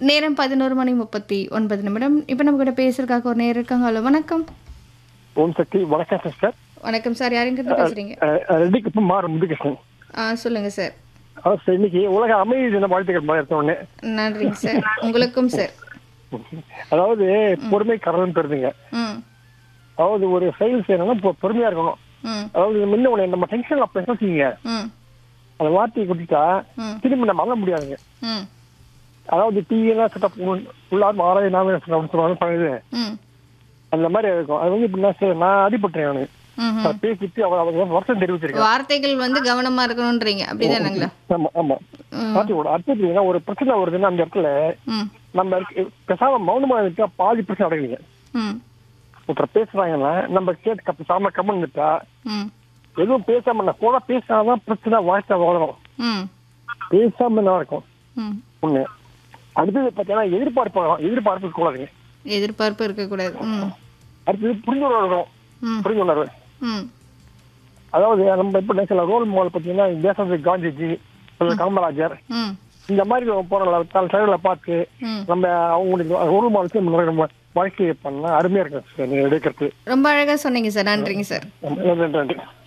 நேரம் பதினோரு மணி முப்பத்தி ஒன்பது நிமிடம் இப்போ நம்ம கூட பேசுறதுக்காக ஒரு நேரம் இருக்காங்க ஹலோ வணக்கம் ஓம் சக்தி வணக்கம் சிஸ்டர் வணக்கம் சார் யாருங்கிறது பேசுறீங்க ரெட்டிக்கு இப்போ மாறு முதுகிருஷ்ணன் ஆ சொல்லுங்க சார் அதாவது சார் இன்னைக்கு உலக அமைதி தின வாழ்த்துக்கள் மாதிரி எடுத்த உடனே நன்றிங்க சார் உங்களுக்கும் சார் அதாவது பொறுமை கடலும் பெறுதுங்க ம் அதாவது ஒரு செயல் செய்யணும்னா பொ- பொறுமையா இருக்கணும் ம் அதாவது முன்ன உடனே நம்ம டென்ஷன்ல பேசுறீங்க ம் அந்த வார்த்தையை கொடுத்துட்டா ம். திரும்பி நம்ம வாங்க முடியாதுங்க ம் அதாவது டீயெல்லாம் சுட்ட உள்ளார் ஆறாயிரம் நாள் சொல்லுவாங்க பண்ணுது ம் அந்த மாதிரி இருக்கும் அது வந்து இப்படின்னா சார் நான் அடிபட்டேன் அவனுக்கு ம் அதை பேசிட்டு அவர் அவர் வருஷம் தெரிவிச்சிருக்கேன் வார்த்தைகள் வந்து கவனமா இருக்கணும்ன்றீங்க அப்படிதானுங்களா ஆமா ஆமா ம். வார்த்தையோட அர்த்தம் ஒரு பிரச்சனை வருதுன்னா அந்த இடத்துல ம் நம்ம இருக்கு- பேசாம மௌனமா இருக்கா பாதி பிரச்சனை அடைவீங்க ம் ஒருத்தர் பேசுறாங்கன்னா நம்ம கேட்டு கப்ப சாம கம்மன் இருந்துட்டா ம் எதுவும் பேசாம நான் போனா பேசினாதான் பிரச்சனை வாழ்க்கை வளரும் ம் பேசாம என்ன இருக்கும் ம் ஒண்ணு அடுத்தது பார்த்தீங்கன்னா எதிர்பார்ப்பு வரும். எதிர்பார்ப்பு கூடாதுங்க எதிர்பார்ப்பு இருக்கக்கூடாது ம் அடுத்தது புரிந்துணர்வு வரும் ம் புரிந்துணர்வு ம் அதாவது நம்ம எப்படி நினைச்சல ரோல் மாடல் பார்த்தீங்கன்னா தேசத்துக்கு காந்திஜி அப்புறம் காமராஜர் ம் இந்த மாதிரி போற தலைவர்களை பார்த்து ம் நம்ம அவங்களுக்கு ரோல் மாடலுக்கு நம்ம வாழ்க்கையை பண்ணா அருமையா இருக்கும் சார் நீங்க எடுக்கிறது ரொம்ப அழகா சொன்னீங்க சார் நன்றிங்க சார் நன்றி நன்றி